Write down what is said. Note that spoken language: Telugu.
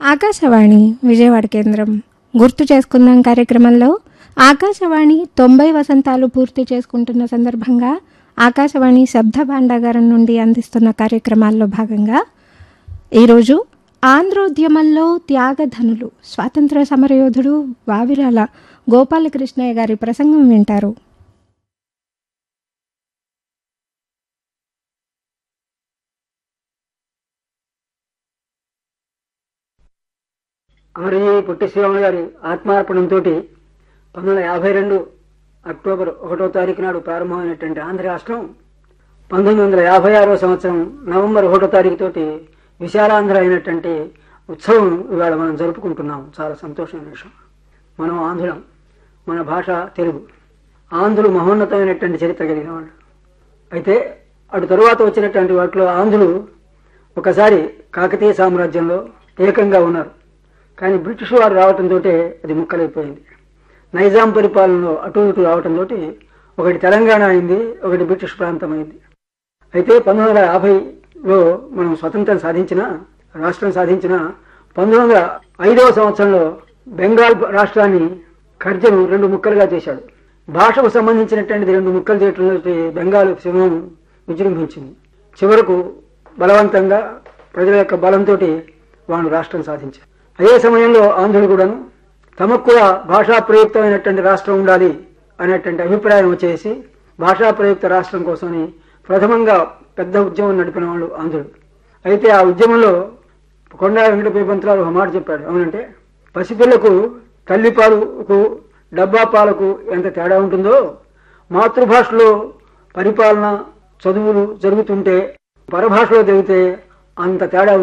ఆకాశవాణి విజయవాడ కేంద్రం గుర్తు చేసుకుందాం కార్యక్రమంలో ఆకాశవాణి తొంభై వసంతాలు పూర్తి చేసుకుంటున్న సందర్భంగా ఆకాశవాణి శబ్ద భాండాగారం నుండి అందిస్తున్న కార్యక్రమాల్లో భాగంగా ఈరోజు ఆంధ్రోద్యమంలో త్యాగధనులు స్వాతంత్ర సమరయోధుడు వావిరాల గోపాలకృష్ణయ్య గారి ప్రసంగం వింటారు అమరజీ పొట్టి శ్రీరాములు గారి ఆత్మార్పణంతో పంతొమ్మిది వందల యాభై రెండు అక్టోబర్ ఒకటో తారీఖు నాడు ప్రారంభమైనటువంటి ఆంధ్ర రాష్ట్రం పంతొమ్మిది వందల యాభై ఆరో సంవత్సరం నవంబర్ ఒకటో తారీఖు తోటి విశాలాంధ్ర అయినటువంటి ఉత్సవం ఇవాళ మనం జరుపుకుంటున్నాం చాలా సంతోషమైన విషయం మనం ఆంధ్రులం మన భాష తెలుగు ఆంధ్రులు మహోన్నతమైనటువంటి చరిత్ర కలిగిన వాళ్ళు అయితే అటు తరువాత వచ్చినటువంటి వాటిలో ఆంధ్రులు ఒకసారి కాకతీయ సామ్రాజ్యంలో ఏకంగా ఉన్నారు కానీ బ్రిటిష్ వారు రావటంతో అది ముక్కలైపోయింది నైజాం పరిపాలనలో అటు ఇటు రావటంతో ఒకటి తెలంగాణ అయింది ఒకటి బ్రిటిష్ ప్రాంతం అయింది అయితే పంతొమ్మిది వందల యాభైలో మనం స్వతంత్రం సాధించిన రాష్ట్రం సాధించిన పంతొమ్మిది వందల ఐదవ సంవత్సరంలో బెంగాల్ రాష్ట్రాన్ని కర్జను రెండు ముక్కలుగా చేశాడు భాషకు సంబంధించినటువంటి రెండు ముక్కలు చేయటంతో బెంగాల్ సింహం విజృంభించింది చివరకు బలవంతంగా ప్రజల యొక్క బలంతో వాళ్ళు రాష్ట్రం సాధించారు అదే సమయంలో ఆంధ్రులు కూడాను తమకు కూడా భాషా ప్రయుక్తమైనటువంటి రాష్ట్రం ఉండాలి అనేటువంటి అభిప్రాయం వచ్చేసి భాషా ప్రయుక్త రాష్ట్రం కోసమని ప్రథమంగా పెద్ద ఉద్యమం నడిపిన వాళ్ళు ఆంధ్రులు అయితే ఆ ఉద్యమంలో కొండా వెంకట పంతులారు ఒక మాట చెప్పాడు అవునంటే పసిపిల్లకు తల్లిపాలకు డబ్బా పాలకు ఎంత తేడా ఉంటుందో మాతృభాషలో పరిపాలన చదువులు జరుగుతుంటే పరభాషలో జరిగితే అంత తేడా